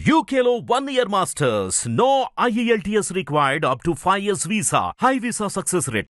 UKLO one year masters. No IELTS required up to 5 years visa. High visa success rate.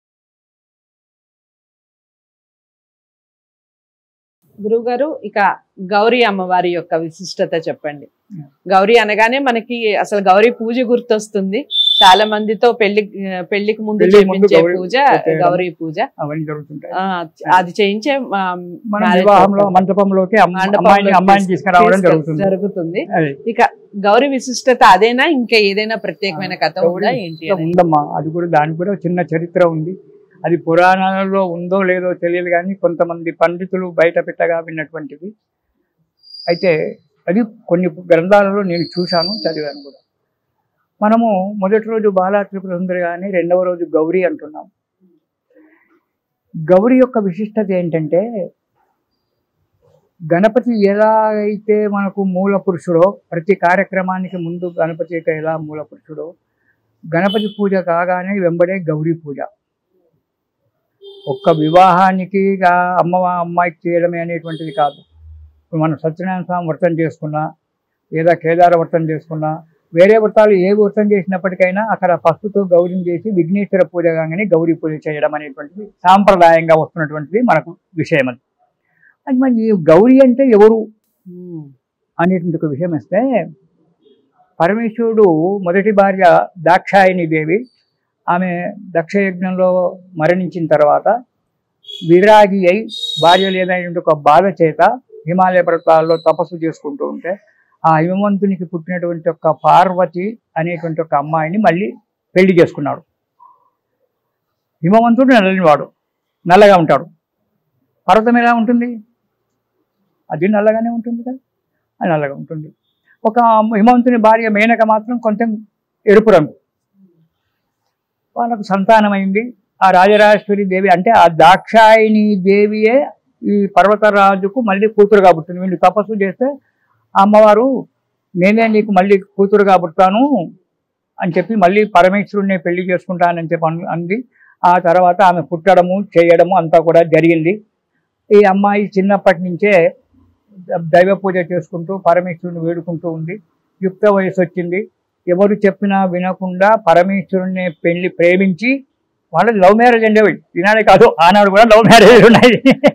గురువుగారు ఇక గౌరీ అమ్మవారి యొక్క విశిష్టత చెప్పండి గౌరీ అనగానే మనకి అసలు గౌరీ పూజ గుర్తొస్తుంది చాలా మందితో పెళ్లి పెళ్లికి ముందు పెళ్లికి ముందు చేయించే గౌరీ పూజ చేయడం. గౌరీ పూజ అవన్నీ జరుగుతుంటాయి ఆ, అది చేయించే ఆ, మన marriage వివాహంలో చేస్తారు. మంటపంలోకి అమ్మ- మండపంలోకి అమ్మాయిని అమ్మాయిని తీసుకురావడం తీసుకు- జరుగుతుంది జరుగుతుంది అది ఇక గౌరీ విశిష్టత అదేనా ఇంకా ఏదైనా ప్రత్యేకమైన కథ ఉందా గౌరీ ఏంటి ఇంకా అనేది? ఉందమ్మా అది కూడా దానికి కూడా చిన్న చరిత్ర ఉంది అది పురాణాలలో ఉందో లేదో తెలియదు కానీ కొంతమంది పండితులు బయట పెట్టగా విన్నటువంటిది అయితే అది కొన్ని గ్రంథాలలో నేను చూశాను చదివాను కూడా మనము మొదటి రోజు బాలా త్రిపుర సుందరి కానీ రెండవ రోజు గౌరీ అంటున్నాం గౌరీ యొక్క విశిష్టత ఏంటంటే గణపతి ఎలా అయితే మనకు మూల పురుషుడో ప్రతి కార్యక్రమానికి ముందు గణపతి యొక్క ఎలా మూల పురుషుడో గణపతి పూజ కాగానే వెంబడే గౌరీ పూజ ఒక్క వివాహానికి గా అమ్మ అమ్మాయికి చేయడమే అనేటువంటిది కాదు ఇప్పుడు మనం సత్యనారాయణ స్వామి వ్రతం చేసుకున్నా లేదా కేదార వ్రతం చేసుకున్నా వేరే వ్రతాలు ఏ వ్రతం చేసినప్పటికైనా అక్కడ పసుపుతో గౌరిని చేసి విఘ్నేశ్వర పూజ కాగానే గౌరీ పూజ చేయడం అనేటువంటిది సాంప్రదాయంగా వస్తున్నటువంటిది మనకు విషయం అది అది మరి ఈ గౌరీ అంటే ఎవరు ఉమ్. అనేటువంటి ఒక విషయం వస్తే పరమేశ్వరుడు మొదటి భార్య దాక్షాయణి దేవి ఆమె దక్షయజ్ఞంలో మరణించిన తర్వాత విరాగి అయి భార్య లేదనేటువంటి ఒక బాధ చేత హిమాలయ పర్వతాల్లో తపస్సు చేసుకుంటూ ఉంటే ఆ హిమవంతునికి పుట్టినటువంటి ఒక పార్వతి అనేటువంటి ఒక అమ్మాయిని మళ్ళీ పెళ్లి చేసుకున్నాడు హిమవంతుడు నల్లనివాడు నల్లగా ఉంటాడు పర్వతం ఎలా ఉంటుంది అది నల్లగానే ఉంటుంది కదా అది నల్లగా ఉంటుంది ఒక హిమవంతుని భార్య మేనక మాత్రం కొంచెం ఎరుపు రంగు వాళ్ళకు సంతానమైంది ఆ రాజరాజేశ్వరి దేవి అంటే ఆ దాక్షాయిని దేవియే ఈ పర్వతరాజుకు మళ్ళీ కూతురుగా పుట్టింది వీళ్ళు తపస్సు చేస్తే ఆ అమ్మవారు నేనే నీకు మళ్ళీ కూతురుగా పుడతాను అని చెప్పి మళ్ళీ పరమేశ్వరుడిని పెళ్లి చేసుకుంటానని చెప్పి అన్- అంది ఆ తర్వాత ఆమె పుట్టడము చేయడము అంతా కూడా జరిగింది ఈ అమ్మాయి చిన్నప్పటి నుంచే దైవ పూజ చేసుకుంటూ పరమేశ్వరుని వేడుకుంటూ ఉంది యుక్త వయసు వచ్చింది ఎవరు చెప్పినా వినకుండా పరమేశ్వరుని పెళ్లి ప్రేమించి వాళ్ళకి లవ్ మ్యారేజ్ అండి అవి ఈనాడే కాదు ఆనాడు కూడా లవ్ మ్యారేజ్ ఉన్నాయి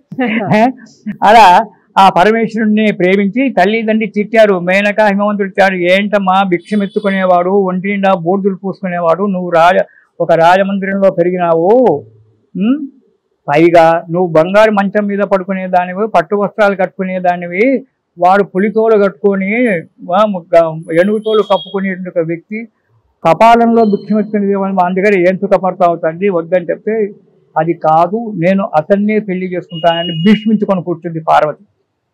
అలా ఆ పరమేశ్వరుణ్ణి ప్రేమించి తల్లిదండ్రి తిట్టారు మేనక హిమవంతుడు తిట్టాడు ఏంటమ్మా భిక్షం ఎత్తుకునేవాడు ఒంటి నిండా బూర్దులు పూసుకునేవాడు నువ్వు రాజ ఒక రాజమందిరంలో పెరిగినావు ఉమ్? పైగా నువ్వు బంగారు మంచం మీద పడుకునే దానివి పట్టు వస్త్రాలు కట్టుకునే దానివి వాడు పులితోలు కట్టుకొని వా, గ- ఏనుగుతోలు కప్పుకునే ఒక వ్యక్తి కపాలంలో భిక్షమెత్తుకునే మా దగ్గర ఏం సుఖపడతావు తండ్రి వద్దని చెప్తే అది కాదు నేను అతన్నే పెళ్లి చేసుకుంటానని భీష్మించుకొని కూర్చుంది పార్వతి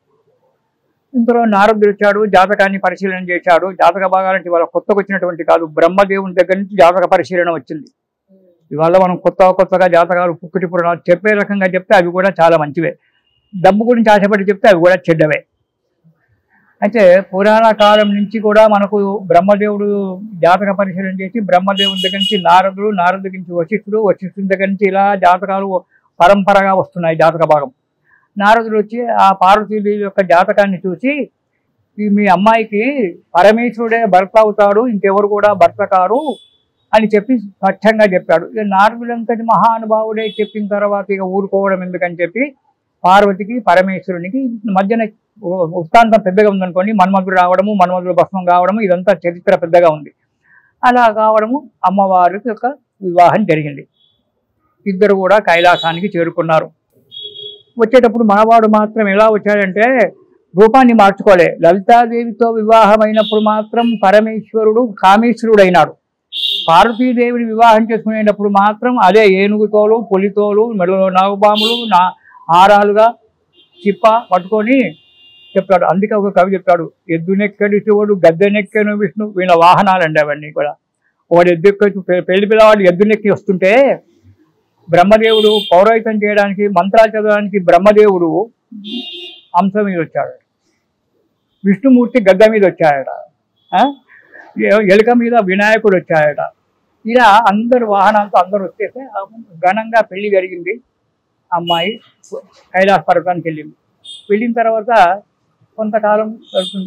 ఇంతలో నారదుడు వచ్చాడు జాతకాన్ని పరిశీలన చేశాడు జాతక భాగాలంటే వాళ్ళ కొత్తగా వచ్చినటువంటి కాదు బ్రహ్మదేవుని దగ్గర నుంచి జాతక పరిశీలన వచ్చింది ఇవాళ మనం కొత్త కొత్తగా జాతకాలు పుక్కటి పురాణాలు చెప్పే రకంగా చెప్తే అవి కూడా చాలా మంచివే డబ్బు గురించి ఆశపడి చెప్తే అవి కూడా చెడ్డవే అయితే పురాణ కాలం నుంచి కూడా మనకు బ్రహ్మదేవుడు జాతక పరిశీలన చేసి బ్రహ్మదేవుని దగ్గర నుంచి నారదుడు నారదు దగ్గర నుంచి వశిష్ఠుడు వశిష్ఠుడి దగ్గర నుంచి ఇలా జాతకాలు పరంపరగా వస్తున్నాయి జాతక భాగం నారదుడు వచ్చి ఆ పార్వతీదేవి యొక్క జాతకాన్ని చూసి ఈ మీ అమ్మాయికి పరమేశ్వరుడే భర్త అవుతాడు ఇంకెవరు కూడా భర్త కారు అని చెప్పి స్వచ్ఛంగా చెప్పాడు ఇక నారదుడంతటి మహానుభావుడే చెప్పిన తర్వాత ఇక ఊరుకోవడం ఎందుకని చెప్పి పార్వతికి పరమేశ్వరునికి మధ్యన వృత్తాంతం పెద్దగా ఉందనుకోండి మన్మధుడు రావడము మన్మధుడు భస్మం కావడము ఇదంతా చరిత్ర పెద్దగా ఉంది అలా కావడము అమ్మవారి యొక్క వివాహం జరిగింది ఇద్దరు కూడా కైలాసానికి చేరుకున్నారు వచ్చేటప్పుడు మనవాడు మాత్రం ఎలా వచ్చాడంటే రూపాన్ని మార్చుకోలే లలితాదేవితో వివాహమైనప్పుడు మాత్రం పరమేశ్వరుడు కామేశ్వరుడు అయినాడు పార్వతీదేవిని వివాహం చేసుకునేటప్పుడు మాత్రం అదే ఏనుగుతోలు పులితోలు మెడలో నాగుబాములు నా హారాలుగా చిప్ప పట్టుకొని చెప్తాడు అందుకే ఒక కవి చెప్తాడు ఎద్దునెక్కడి శివుడు గద్దెనెక్కను విష్ణు వీళ్ళ వాహనాలండి అవన్నీ కూడా వాడు ఎద్దు ఎక్కి పెళ్లి పిల్లవాడు ఎద్దునెక్కి వస్తుంటే బ్రహ్మదేవుడు పౌరోహితం చేయడానికి మంత్రాలు చదవడానికి బ్రహ్మదేవుడు అంశ మీద వచ్చాడు విష్ణుమూర్తి గద్ద మీద వచ్చాడట ఆ? ఎ- ఎలుక మీద వినాయకుడు వచ్చాడట ఇలా అందరు వాహనాలతో అందరూ వచ్చేస్తే ఆ ఘనంగా పెళ్లి జరిగింది అమ్మాయి కైలాస పర్వతానికి వెళ్ళింది వెళ్ళిన తర్వాత కొంతకాలం గడుతుంది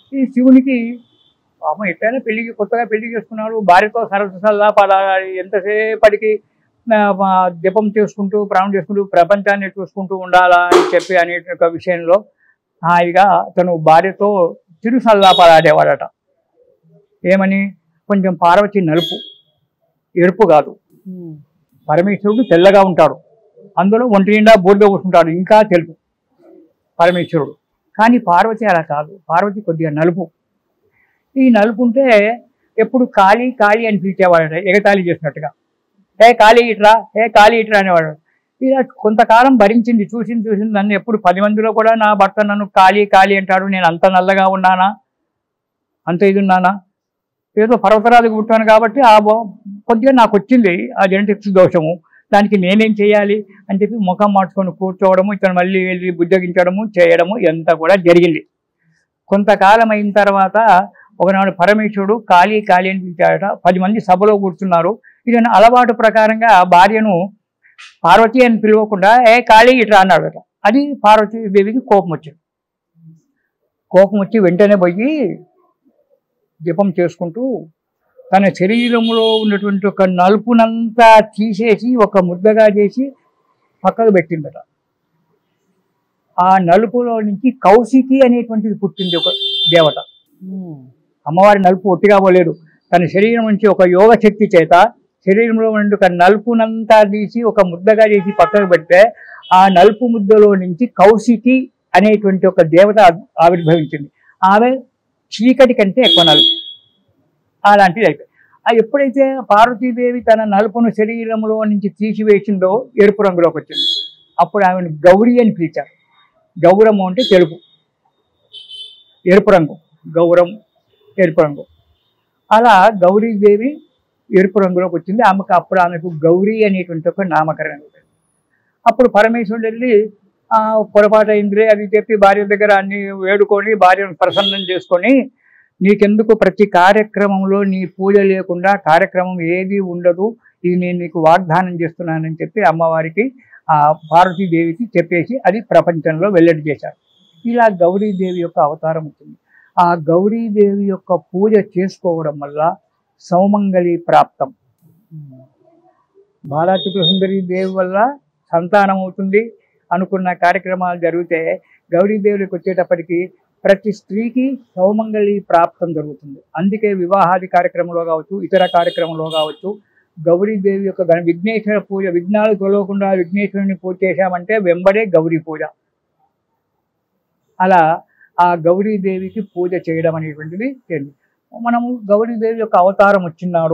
ఈ శివునికి పాపం ఎట్లయినా పెళ్లి కొత్తగా పెళ్లి చేసుకున్నాడు భార్యతో సరసల్లా పడాలి ఎంతసేపటికి ఆ, ఆ, జపం చేసుకుంటూ ప్రాణం చేసుకుంటూ ప్రపంచాన్ని చూసుకుంటూ ఉండాలా అని చెప్పి అనే ఒక విషయంలో హాయిగా తను భార్యతో తిరుసల్లా పడాడేవాడట ఏమని కొంచెం పార్వతి నలుపు ఎరుపు కాదు ఉమ్. పరమేశ్వరుడు తెల్లగా ఉంటాడు అందులో ఒంటి నిండా బూడిద కూర్చుంటాడు ఇంకా తెలుపు పరమేశ్వరుడు కానీ పార్వతి అలా కాదు పార్వతి కొద్దిగా నలుపు ఈ నలుపు ఉంటే ఎప్పుడు ఖాళీ ఖాళీ అని పిలిచేవాడు ఎగతాళి చేసినట్టుగా ఏ ఖాళీ ఇట్రా ఏ ఖాళీ ఇట్రా అనేవాడు ఇలా కొంతకాలం భరించింది చూసింది చూసింది నన్ను ఎప్పుడు పది మందిలో కూడా నా భర్త నన్ను ఖాళీ ఖాళీ అంటాడు నేను అంత నల్లగా ఉన్నానా అంత ఇది ఉన్నానా ఏదో పర్వతరాజుకు పుట్టాను కాబట్టి ఆ బో- కొద్దిగా నాకు వచ్చింది ఆ జెనెటిక్స్ దోషము దానికి నేనేం చేయాలి అని చెప్పి ముఖం మార్చుకొని కూర్చోవడము ఇతను మళ్ళీ వెళ్ళి బుజ్జగించడము చేయడము ఎంత కూడా జరిగింది కొంతకాలం అయిన తర్వాత ఒకనాడు పరమేశ్వరుడు ఖాళీ ఖాళీ అని పిలిచాడట పది మంది సభలో కూర్చున్నారు ఇతను అలవాటు ప్రకారంగా భార్యను పార్వతి అని పిలవకుండా ఏ ఖాళీ ఇట్లా అన్నాడట అది పార్వతీ దేవికి కోపం వచ్చింది కోపం వచ్చి వెంటనే పోయి జపం చేసుకుంటూ తన శరీరంలో ఉన్నటువంటి ఒక నలుపునంతా తీసేసి ఒక ముద్దగా చేసి పక్కకు పెట్టిందట ఆ నలుపులో నుంచి కౌశికి అనేటువంటిది పుట్టింది ఒక దేవత ఉమ్. అమ్మవారి నలుపు ఒట్టిగా పోలేదు తన శరీరం నుంచి ఒక యోగ శక్తి చేత శరీరంలో నుండి ఒక నలుపునంతా తీసి ఒక ముద్దగా చేసి పక్కకు పెడితే ఆ నలుపు ముద్దలో నుంచి కౌశికి అనేటువంటి ఒక దేవత ఆవి- ఆవిర్భవించింది ఆమె చీకటి కంటే ఎక్కువ నలుపు అలాంటిది అయిపోయింది ఆ ఎప్పుడైతే పార్వతీదేవి తన నలుపును శరీరంలో నుంచి తీసివేసిందో ఎరుపు రంగులోకి వచ్చింది అప్పుడు ఆమెను గౌరీ అని పిలిచారు గౌరము అంటే తెలుపు ఎరుపు రంగు గౌరం ఎరుపు రంగు అలా గౌరీదేవి ఎరుపు రంగులోకి వచ్చింది ఆమెకు అప్పుడు ఆమెకు గౌరీ అనేటువంటి ఒక నామకరణం ఉంటుంది. అప్పుడు పరమేశ్వరుడు వెళ్ళి ఆ, పొరపాటు అయిందిలే అది చెప్పి భార్య దగ్గర అన్ని వేడుకొని భార్యను ప్రసన్నం చేసుకొని నీకెందుకు ప్రతి కార్యక్రమంలో నీ పూజ లేకుండా కార్యక్రమం ఏది ఉండదు ఇది నేను నీకు వాగ్దానం చేస్తున్నానని చెప్పి అమ్మవారికి ఆ పార్వతీదేవికి చెప్పేసి అది ప్రపంచంలో వెల్లడి చేశారు ఇలా గౌరీదేవి యొక్క అవతారం ఉంటుంది ఆ గౌరీదేవి యొక్క పూజ చేసుకోవడం వల్ల సౌమంగళి ప్రాప్తం బాలాత్రిపుర సుందరి దేవి వల్ల సంతానం అవుతుంది అనుకున్న కార్యక్రమాలు జరిగితే గౌరీదేవులకు వచ్చేటప్పటికి ప్రతి స్త్రీకి సౌమంగళి ప్రాప్తం జరుగుతుంది అందుకే వివాహాది కార్యక్రమంలో కావచ్చు ఇతర కార్యక్రమంలో కావచ్చు గౌరీదేవి యొక్క గణ విఘ్నేశ్వర పూజ విఘ్నాలు తొలగకుండా విఘ్నేశ్వరుని పూజ చేశామంటే వెంబడే గౌరీ పూజ అలా ఆ గౌరీదేవికి పూజ చేయడం అనేటువంటిది చేయండి మనము గౌరీదేవి యొక్క అవతారం వచ్చినాడు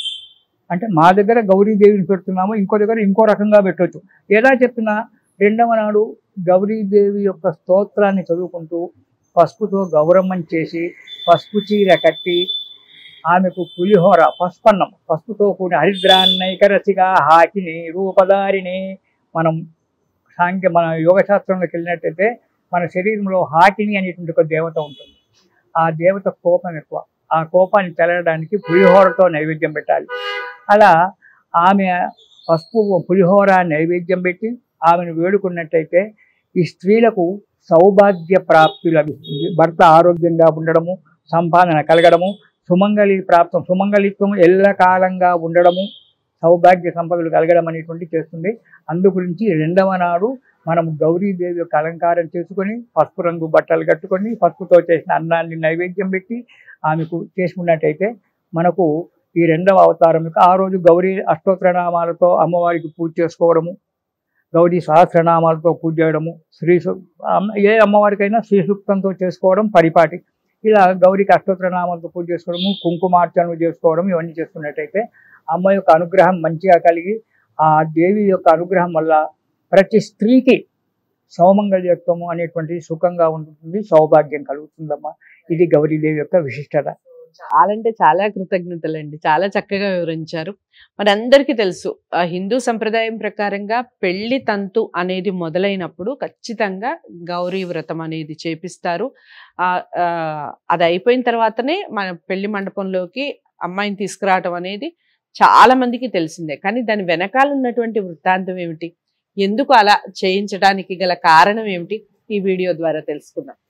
అంటే మా దగ్గర గౌరీదేవిని పెడుతున్నాము ఇంకో దగ్గర ఇంకో రకంగా పెట్టవచ్చు ఎలా చెప్పినా రెండవ నాడు గౌరీదేవి యొక్క స్తోత్రాన్ని చదువుకుంటూ పసుపుతో గౌరమ్మని చేసి పసుపు చీర కట్టి ఆమెకు పులిహోర పసుపన్నం పసుపుతో కూడిన హరిద్రాన్నైకరసిగా హాకిని రూపదారిని మనం సాంఖ్య మన యోగశాస్త్రంలోకి వెళ్ళినట్టయితే మన శరీరంలో హాకిని అనేటువంటి ఒక దేవత ఉంటుంది ఆ దేవత కోపం ఎక్కువ ఆ కోపాన్ని తెలడానికి పులిహోరతో నైవేద్యం పెట్టాలి అలా ఆమె పసుపు పులిహోర నైవేద్యం పెట్టి ఆమెను వేడుకున్నట్టయితే ఈ స్త్రీలకు సౌభాగ్య ప్రాప్తి లభిస్తుంది భర్త ఆరోగ్యంగా ఉండడము సంపాదన కలగడము సుమంగళి ప్రాప్తం సుమంగళిత్వం ఎల్లకాలంగా ఉండడము సౌభాగ్య సంపదలు కలగడం అనేటువంటి చేస్తుంది అందు గురించి రెండవ నాడు మనం గౌరీదేవి యొక్క అలంకారం చేసుకొని పసుపు రంగు బట్టలు కట్టుకొని పసుపుతో చేసిన అన్నాన్ని నైవేద్యం పెట్టి ఆమెకు చేసుకున్నట్టయితే మనకు ఈ రెండవ అవతారం యొక్క ఆ రోజు గౌరీ అష్టోత్తరనామాలతో అమ్మవారికి పూజ చేసుకోవడము గౌరీ సహస్రనామాలతో పూజ చేయడము శ్రీ సు- అమ్మ- ఏ అమ్మవారికైనా శ్రీ సూక్తంతో చేసుకోవడం పరిపాటి ఇలా గౌరికి అష్టోత్తరనామాలతో పూజ చేసుకోవడము కుంకుమార్చనలు చేసుకోవడం ఇవన్నీ చేసుకున్నట్టయితే అమ్మ యొక్క అనుగ్రహం మంచిగా కలిగి ఆ దేవి యొక్క అనుగ్రహం వల్ల ప్రతి స్త్రీకి సౌమంగళ్యత్వము అనేటువంటి సుఖంగా ఉంటుంది సౌభాగ్యం కలుగుతుందమ్మా ఇది గౌరీదేవి యొక్క విశిష్టత చాలా అంటే చాలా కృతజ్ఞతలండి చాలా చక్కగా వివరించారు మరి అందరికీ తెలుసు ఆ హిందూ సంప్రదాయం ప్రకారంగా పెళ్లి తంతు అనేది మొదలైనప్పుడు ఖచ్చితంగా గౌరీ వ్రతం అనేది చేపిస్తారు ఆ ఆ, అది అయిపోయిన తర్వాతనే మన పెళ్లి మండపంలోకి అమ్మాయిని తీసుకురావటం అనేది చాలా మందికి తెలిసిందే కానీ దాని వెనకాల ఉన్నటువంటి వృత్తాంతం ఏమిటి ఎందుకు అలా చేయించడానికి గల కారణం ఏమిటి ఈ వీడియో ద్వారా తెలుసుకుందాం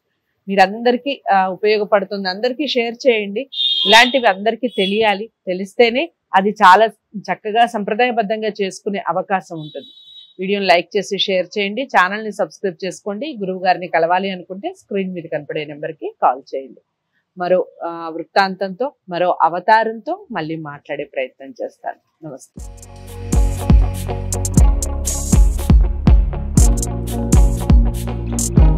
మీరందరికీ ఆ, ఉపయోగపడుతుంది అందరికీ షేర్ చేయండి ఇలాంటివి అందరికీ తెలియాలి తెలిస్తేనే అది చాలా చక్కగా సంప్రదాయబద్ధంగా చేసుకునే అవకాశం ఉంటుంది వీడియోని లైక్ చేసి షేర్ చేయండి ఛానల్ని సబ్స్క్రైబ్ చేసుకోండి గురువు గారిని కలవాలి అనుకుంటే స్క్రీన్ మీద కనపడే నెంబర్కి కాల్ చేయండి మరో ఆ, వృత్తాంతంతో మరో అవతారంతో మళ్ళీ మాట్లాడే ప్రయత్నం చేస్తాను నమస్తే